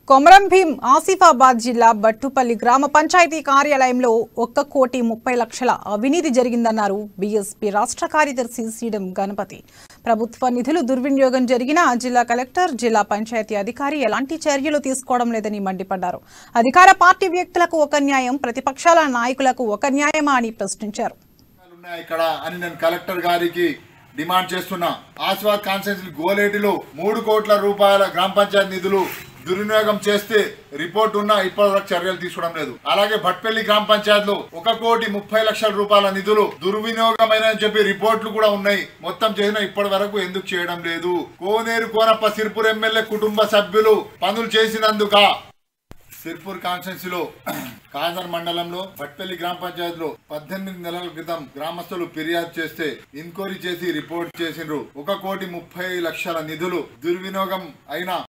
కొమరం భీం ఆసిఫాబాద్ జిల్లా బట్టుపల్లి గ్రామ పంచాయతీ కార్యాలయంలో ఒక్క కోటి ముప్పై లక్షల అవినీతి జరిగిందన్నారు బీఎస్పీ రాష్ట్ర కార్యదర్శి సీడం గణపతి ప్రభుత్వ నిధులు దుర్వినియోగం జరిగిన జిల్లా కలెక్టర్ జిల్లా పంచాయతీ అధికారి ఎలాంటి చర్యలు తీసుకోవడం లేదని మండిపడ్డారు అధికార పార్టీ వ్యక్తులకు ఒక న్యాయం ప్రతిపక్షాల నాయకులకు ఒక న్యాయమా అని ప్రశ్నించారు ఉన్నాయి ఇక్కడ అని నేను కలెక్టర్ గారికి డిమాండ్ చేస్తున్నా ఆస్వాద్ కాన్స్టిట్యూన్సీ గోలేటిలో మూడు కోట్ల రూపాయల గ్రామ పంచాయతీ నిధులు దుర్వినియోగం చేస్తే రిపోర్ట్ ఉన్నా ఇప్పటివరకు చర్యలు తీసుకోవడం లేదు అలాగే భట్పల్లి గ్రామ పంచాయతీలో ఒక కోటి ముప్పై లక్షల రూపాయల నిధులు దుర్వినియోగమైన చెప్పి రిపోర్ట్లు కూడా ఉన్నాయి మొత్తం చేసిన ఇప్పటి వరకు ఎందుకు చేయడం లేదు కోనేరు కోనప్ప సిర్పూర్ ఎమ్మెల్యే కుటుంబ సభ్యులు పనులు చేసినందుక సిర్పూర్ కాన్స్టిట్యున్సీలో కాజర్ మండలంలో భట్పల్లి గ్రామ పంచాయతీలో పద్దెనిమిది నెలల క్రితం గ్రామస్తులు ఫిర్యాదు చేస్తే ఎంక్వైరీ చేసి రిపోర్ట్ చేసిండ్రు ఒక కోటి ముప్పై లక్షల నిధులు దుర్వినియోగం అయిన